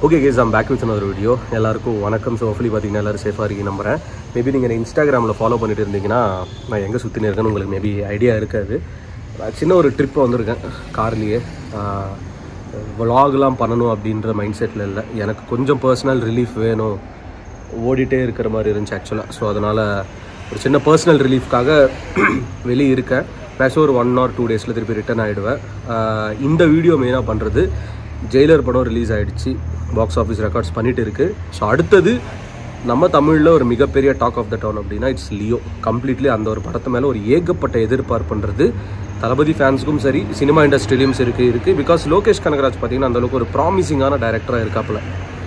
okay guys I'm back with another video எல்லாருக்கும் வணக்கம் so hopefully பார்த்தீங்கன்னா எல்லாரும் சேஃபாக இருக்கீங்க நம்புறேன் மேபி நீங்கள் இன்ஸ்டாகிராமில் ஃபாலோ பண்ணிட்டு இருந்தீங்கன்னா நான் எங்கே சுற்றினு இருக்கேன்னு உங்களுக்கு மேபி ஐடியா இருக்காது நான் சின்ன ஒரு ட்ரிப் வந்திருக்கேன் கார்லேயே vlogலாம் பண்ணணும் அப்படின்ற மைண்ட் செட்டில் இல்லை எனக்கு கொஞ்சம் பர்சனல் ரிலீஃப் வேணும் ஓடிட்டே இருக்கிற மாதிரி இருந்துச்சு ஆக்சுவலாக ஸோ அதனால் ஒரு சின்ன பர்சனல் ரிலீஃப்காக வெளியே இருக்கேன் மேக்ஸிமம் ஒரு ஒன் ஆர் டூ டேஸில் திருப்பி ரிட்டர்ன் ஆகிடுவேன் ஆஹ் இந்த வீடியோ மெயினாக பண்ணுறது ஜெயிலர் படம் ரிலீஸ் ஆயிடுச்சு பாக்ஸ் ஆஃபீஸ் ரெக்கார்ட்ஸ் பண்ணிட்டு இருக்கு ஸோ அடுத்தது நம்ம தமிழில் ஒரு மிகப்பெரிய டாக் ஆஃப் த டவுன் அப்படின்னா இட்ஸ் லியோ கம்ப்ளீட்லி அந்த ஒரு படத்து மேலே ஒரு ஏகப்பட்ட எதிர்பார்ப்புன்றது தளபதி ஃபேன்ஸுக்கும் சரி சினிமா இண்டஸ்ட்ரியிலையும் சரி இருக்குது இருக்குது பிகாஸ் லோகேஷ் கனகராஜ் பார்த்தீங்கன்னா அந்த அளவுக்கு ஒரு ப்ராமிசிங்கான டைரக்டராக இருக்காப்புல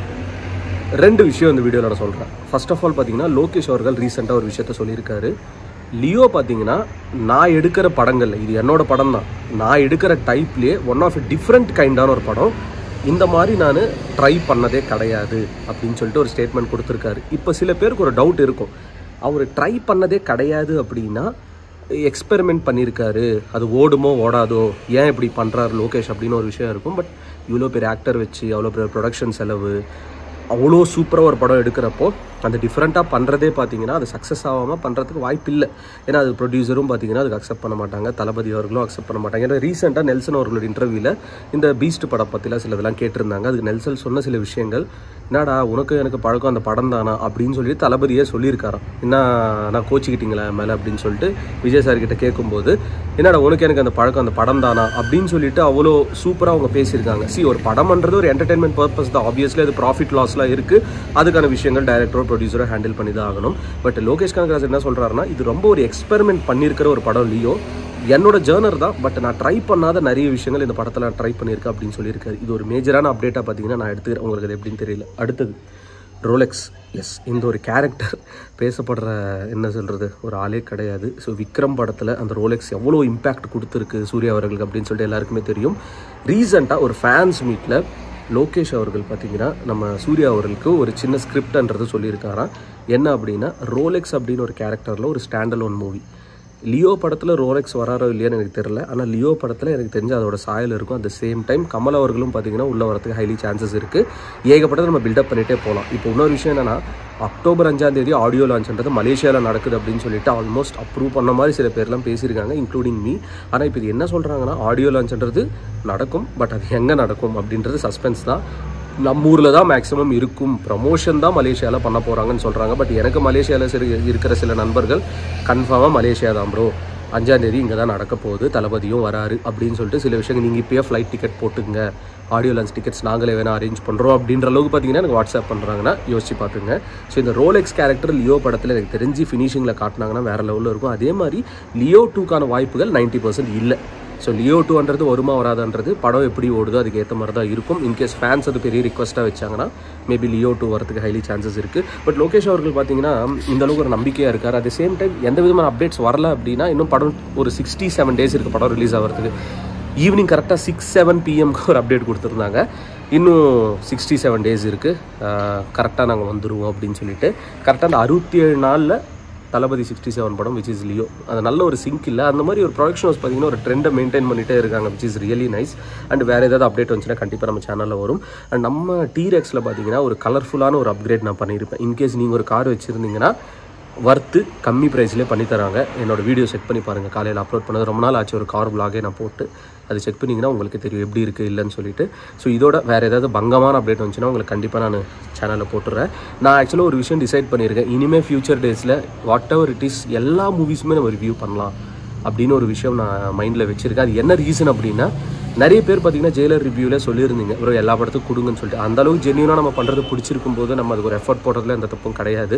ரெண்டு விஷயம் இந்த வீடியோவில் நான் சொல்கிறேன் ஃபர்ஸ்ட் ஆஃப் ஆல் பார்த்தீங்கன்னா லோகேஷ் அவர்கள் ரீசெண்டாக ஒரு விஷயத்த சொல்லியிருக்காரு லியோ பார்த்தீங்கன்னா நான் எடுக்கிற படங்கள் இது என்னோட படம் தான் நான் எடுக்கிற டைப்லேயே ஒன் ஆஃப் டிஃப்ரெண்ட் கைண்டான ஒரு படம் இந்த மாதிரி நான் ட்ரை பண்ணதே கிடையாது அப்படின்னு சொல்லிட்டு ஒரு ஸ்டேட்மெண்ட் கொடுத்துருக்காரு இப்போ சில பேருக்கு ஒரு டவுட் இருக்கும் அவர் ட்ரை பண்ணதே கிடையாது அப்படின்னா எக்ஸ்பெரிமெண்ட் பண்ணியிருக்காரு அது ஓடுமோ ஓடாதோ ஏன் இப்படி பண்ணுறாரு லோகேஷ் அப்படின்னு ஒரு விஷயம் இருக்கும் பட் இவ்வளோ பெரிய ஆக்டர் வச்சு அவ்வளோ பெரிய ப்ரொடக்ஷன் செலவு அவ்வளோ சூப்பராக ஒரு படம் எடுக்கிறப்போ அந்த டிஃப்ரெண்ட்டாக பண்ணுறதே பார்த்தீங்கன்னா அது சக்ஸஸ் ஆகாமல் பண்ணுறதுக்கு வாய்ப்பு இல்லை ஏன்னா அது ப்ரொடியூசரும் பார்த்தீங்கன்னா அதுக்கு அக்செப்ட் பண்ண மாட்டாங்க தளபதி அவர்களும் அக்செப்ட் பண்ண மாட்டாங்க ஏன்னா ரீசெண்டாக நெல்சன் அவர்களோட இன்டர்வியூவில் இந்த பீஸ்ட் படம் பற்றிலாம் சில இதெல்லாம் கேட்டிருந்தாங்க அதுக்கு நெல்சன் சொன்ன சில விஷயங்கள் என்னடா உனக்கு எனக்கு பழக்கம் அந்த படம் தானா அப்படின்னு சொல்லி தளபதியே சொல்லியிருக்காராம் என்ன நான் கோச்சிக்கிட்டீங்களா என் மேலே அப்படின்னு சொல்லிட்டு விஜய் சார் கிட்ட கேட்கும்போது என்னடா உனக்கு எனக்கு அந்த பழக்கம் அந்த படம் தானா அப்படின்னு சொல்லிட்டு அவ்வளோ சூப்பராக அவங்க பேசியிருக்காங்க சி ஒரு படம்ன்றது ஒரு என்டர்டைன்மெண்ட் பர்பஸ் தான் ஆப்வியஸ்லி அது ப்ராஃபிட் லாஸ்லாம் இருக்குது அதுக்கான விஷயங்கள் டைரக்டரோ ப்ரொடியூசரோ ஹேண்டில் பண்ணி தான் ஆகணும் பட் லோகேஷ் கனகராஜ் என்ன சொல்கிறாருன்னா இது ரொம்ப ஒரு எக்ஸ்பெரிமெண்ட் பண்ணியிருக்கிற ஒரு படம் லியோ என்னோட ஜேர்னர் தான் பட் நான் ட்ரை பண்ணாத நிறைய விஷயங்கள் இந்த படத்தில் நான் ட்ரை பண்ணியிருக்கேன் அப்படின்னு சொல்லியிருக்காரு இது ஒரு மேஜரான அப்டேட்டாக பார்த்தீங்கன்னா நான் எடுத்துக்கிறேன் உங்களுக்கு அது எப்படின்னு தெரியல அடுத்தது ரோலெக்ஸ் எஸ் இந்த ஒரு கேரக்டர் பேசப்படுற என்ன சொல்கிறது ஒரு ஆளே கிடையாது ஸோ விக்ரம் படத்தில் அந்த ரோலெக்ஸ் எவ்வளோ இம்பேக்ட் கொடுத்துருக்கு சூர்யா அவர்களுக்கு அப்படின்னு சொல்லிட்டு எல்லாருக்குமே தெரியும் ரீசெண்டாக ஒரு ஃபேன்ஸ் மீட்டில் லோகேஷ் அவர்கள் பார்த்தீங்கன்னா நம்ம சூர்யா அவர்களுக்கு ஒரு சின்ன ஸ்கிரிப்ட்ன்றது சொல்லியிருக்காராம் என்ன அப்படின்னா ரோலெக்ஸ் அப்படின்னு ஒரு கேரக்டரில் ஒரு ஸ்டாண்டலோன் மூவி லியோ படத்தில் ரோலெக்ஸ் வராரோ இல்லையான்னு எனக்கு தெரியல ஆனால் லியோ படத்தில் எனக்கு தெரிஞ்ச அதோட சாயல் இருக்கும் at the same time Kamal அவர்களும் பார்த்தீங்கன்னா உள்ள வரதுக்கு ஹைலி சான்சஸ் இருக்குது ஏகப்பட்டது நம்ம பில்டப் பண்ணிகிட்டே போகலாம் இப்போ இன்னொரு விஷயம் என்னன்னா அக்டோபர் அஞ்சாம் தேதி ஆடியோ லான்ச்ன்றது மலேசியாவில் நடக்குது அப்படின்னு சொல்லிட்டு ஆல்மோஸ்ட் அப்ரூவ் பண்ண மாதிரி சில பேர்லாம் பேசியிருக்காங்க இன்க்ளூடிங் மீ ஆனால் இப்போ இது என்ன சொல்கிறாங்கன்னா ஆடியோ லான்ச்ன்றது நடக்கும் பட் அது எங்கே நடக்கும் அப்படின்றது சஸ்பென்ஸ் தான் நம்ம ஊரில் தான் மேக்ஸிமம் இருக்கும் ப்ரமோஷன் தான் மலேசியாவில் பண்ண போகிறாங்கன்னு சொல்கிறாங்க பட் எனக்கு மலேசியாவில் சரி இருக்கிற சில நண்பர்கள் கன்ஃபார்மாக மலேசியா தான் ப்ரோ அஞ்சாந்தேதி இங்கே தான் நடக்க போகுது தளபதியும் வராரு அப்படின்னு சொல்லிட்டு சில விஷயங்கள் நீங்கள் இப்போயே ஃப்ளைட் டிக்கெட் போட்டுங்க ஆடியோ லான்ச் டிக்கெட்ஸ் நாங்களே வேணால் அரேஞ்ச் பண்ணுறோம் அப்படின்ற அளவுக்கு பார்த்தீங்கன்னா எனக்கு வாட்ஸ்அப் பண்ணுறாங்கன்னா யோசிச்சு பார்த்துங்க ஸோ இந்த ரோலெக்ஸ் கேரக்டர் லியோ படத்தில் எனக்கு தெரிஞ்சு ஃபினிஷிங்கில் காட்டினாங்கன்னா வேறு லெவலில் இருக்கும் அதே மாதிரி லியோ டூக்கான வாய்ப்புகள் நைன்ட்டி பர்சன்ட் இல்லை ஸோ லியோ டூன்றது வருமா வராதுன்றது படம் எப்படி ஓடுதோ அதுக்கு ஏற்ற மாதிரி தான் இருக்கும் இன்கேஸ் ஃபேன்ஸ் அது பெரிய ரிக்வஸ்ட்டாக வச்சாங்கன்னா மேபி லியோ டூ வரதுக்கு ஹைலி சான்சஸ் இருக்குது பட் லோகேஷ் அவர்கள் பார்த்தீங்கன்னா இந்த அளவுக்கு ஒரு நம்பிக்கையாக இருக்கார் அட் சேம் டைம் எந்த விதமான அப்டேட்ஸ் வரல அப்படின்னா இன்னும் படம் ஒரு சிக்ஸ்டி செவன் டேஸ் இருக்குது படம் ரிலீஸ் ஆகிறதுக்கு ஈவினிங் கரெக்டாக சிக்ஸ் செவன் பிஎம்க்கு ஒரு அப்டேட் கொடுத்துருந்தாங்க இன்னும் சிக்ஸ்டி செவன் டேஸ் இருக்குது கரெக்டாக நாங்கள் வந்துடுவோம் அப்படின்னு சொல்லிட்டு கரெக்டாக அந்த அறுபத்தி ஏழு நாளில் தளபதி சிக்ஸ்டி செவன் படம் விச் இஸ் லியோ அது நல்ல ஒரு சிங்க் இல்லை அந்த மாதிரி ஒரு ப்ரொடக்ஷன் ஹவுஸ் பார்த்தீங்கன்னா ஒரு ட்ரெண்டை மெயின்டைன் பண்ணிட்டே இருக்காங்க which is really nice and வேறு ஏதாவது அப்டேட் வந்துச்சுன்னா கண்டிப்பாக நம்ம சேனலில் வரும் அண்ட் நம்ம டீரெக்ஸில் பார்த்தீங்கன்னா ஒரு கலர்ஃபுல்லான ஒரு அப்கிரேட் நான் பண்ணியிருப்பேன் இன்கேஸ் நீங்கள் ஒரு கார் வச்சுருந்தீங்கன்னா வர்த்து கம்மி ப்ரைஸ்லேயே பண்ணி தராங்க என்னோட வீடியோ செக் பண்ணி பாருங்கள் காலையில் அப்லோட் பண்ணது ரொம்ப நாள் ஆச்சு ஒரு கார் பிளாகே நான் போட்டு அது செக் பண்ணிங்கன்னா உங்களுக்கு தெரியும் எப்படி இருக்குது இல்லைன்னு சொல்லிட்டு ஸோ இதோட வேறு ஏதாவது பங்கமான அப்டேட் வந்துச்சுன்னா உங்களுக்கு கண்டிப்பாக நான் சேனலில் போட்டுறேன் நான் ஆக்சுவலாக ஒரு விஷயம் டிசைட் பண்ணியிருக்கேன் இனிமேல் ஃபியூச்சர் டேஸில் வாட் எவர் இட் இஸ் எல்லா மூவிஸுமே நம்ம ரிவ்யூ பண்ணலாம் அப்படின்னு ஒரு விஷயம் நான் மைண்டில் வச்சுருக்கேன் அது என்ன ரீசன் அப்படின்னா நிறைய பேர் பார்த்தீங்கன்னா ஜெயிலர் ரிவ்யூவில் சொல்லியிருந்தீங்க ஒரு எல்லா படத்துக்கும் கொடுங்கன்னு சொல்லிட்டு அந்த அளவுக்கு ஜென்யூனாக நம்ம பண்ணுறது பிடிச்சிருக்கும் போது நம்ம அதுக்கு ஒரு எஃபர்ட் போடுறதுல எந்த தப்பும் கிடையாது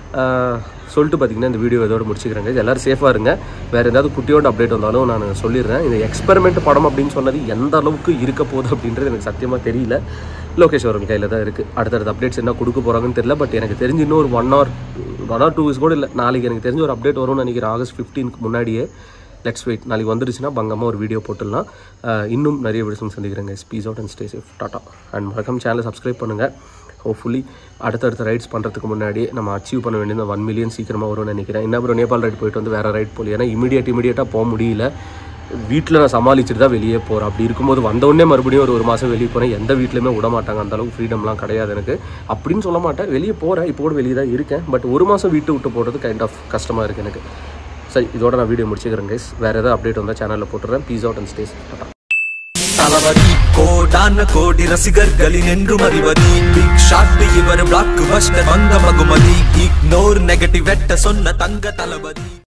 ஆஹ் சொல்லிட்டு பார்த்தீங்கன்னா இந்த வீடியோ இதோட முடிச்சுக்கிறேங்க எல்லோரும் சேஃபாக இருங்க வேறு ஏதாவது குட்டியோட அப்டேட் வந்தாலும் நான் சொல்லிடுறேன் இந்த எக்ஸ்பெரிமெண்ட் படம் அப்படின்னு சொன்னது எந்த அளவுக்கு இருக்க போகுது அப்படின்றது எனக்கு சத்தியமாக தெரியல லோகேஷ் அவர்கள் கையில் தான் இருக்குது அடுத்தடுத்த அப்டேட்ஸ் என்ன கொடுக்க போகிறாங்கன்னு தெரியல பட் எனக்கு தெரிஞ்சு இன்னும் ஒரு one or one or two weeks கூட இல்லை நாளைக்கு எனக்கு தெரிஞ்ச ஒரு அப்டேட் வரும்னு நினைக்கிறேன் ஆகஸ்ட் ஃபிஃப்டீனுக்கு முன்னாடியே லெட்ஸ் வெயிட் நாளைக்கு வந்துருச்சுன்னா பங்கமாக ஒரு வீடியோ போட்டுடலாம் ஆஹ் இன்னும் நிறைய வீடியோஸ் சந்திக்கிறேங்க peace out and stay safe டாட்டா அண்ட் மறக்காம சேனலை சப்ஸ்கிரைப் பண்ணுங்கள் ஹோப்ஃபுல்லி அடுத்தடுத்த ரைட்ஸ் பண்ணுறதுக்கு முன்னாடி நம்ம அச்சீவ் பண்ண வேண்டியது ஒன் மில்லியன் சீக்கிரமாக வரும்னு நினைக்கிறேன் என்ன ப்ரோ நேபாள் ரைட் போயிட்டு வந்து வேறு ரைட் போகல ஏன்னா இமீடியட் இமீடியட்டாக போக முடியல வீட்டில் நான் சமாளிச்சுட்டு தான் வெளியே போகிறேன் அப்படி இருக்கும்போது வந்தவுடனே மறுபடியும் ஒரு ஒரு மாதம் வெளியே போனேன் எந்த வீட்லையுமே விட மாட்டாங்க அந்த அளவுக்கு ஃப்ரீடம்லாம் கிடையாது எனக்கு அப்படின்னு சொல்ல மாட்டேன் வெளியே போகிறேன் இப்போ கூட வெளியே தான் இருக்கேன் பட் ஒரு மாதம் வீட்டு விட்டு போகிறது கைண்ட் ஆஃப் கஷ்டமாக இருக்குது எனக்கு சரி இதோட நான் வீடியோ முடிச்சுக்கிறேன் கைஸ் வேறு ஏதாவது அப்டேட் வந்தால் சேனலில் போட்டுறேன் peace out and stays Thalapathy கோடான கோடி ரசிகர்களின் என்றும் அறிவதி பிக் ஷாட் இவர் பிளாக் பஸ்டர் வந்த மகுமதி இக்னோர் நெகட்டிவ் வெட்ட சொன்ன தங்க தளபதி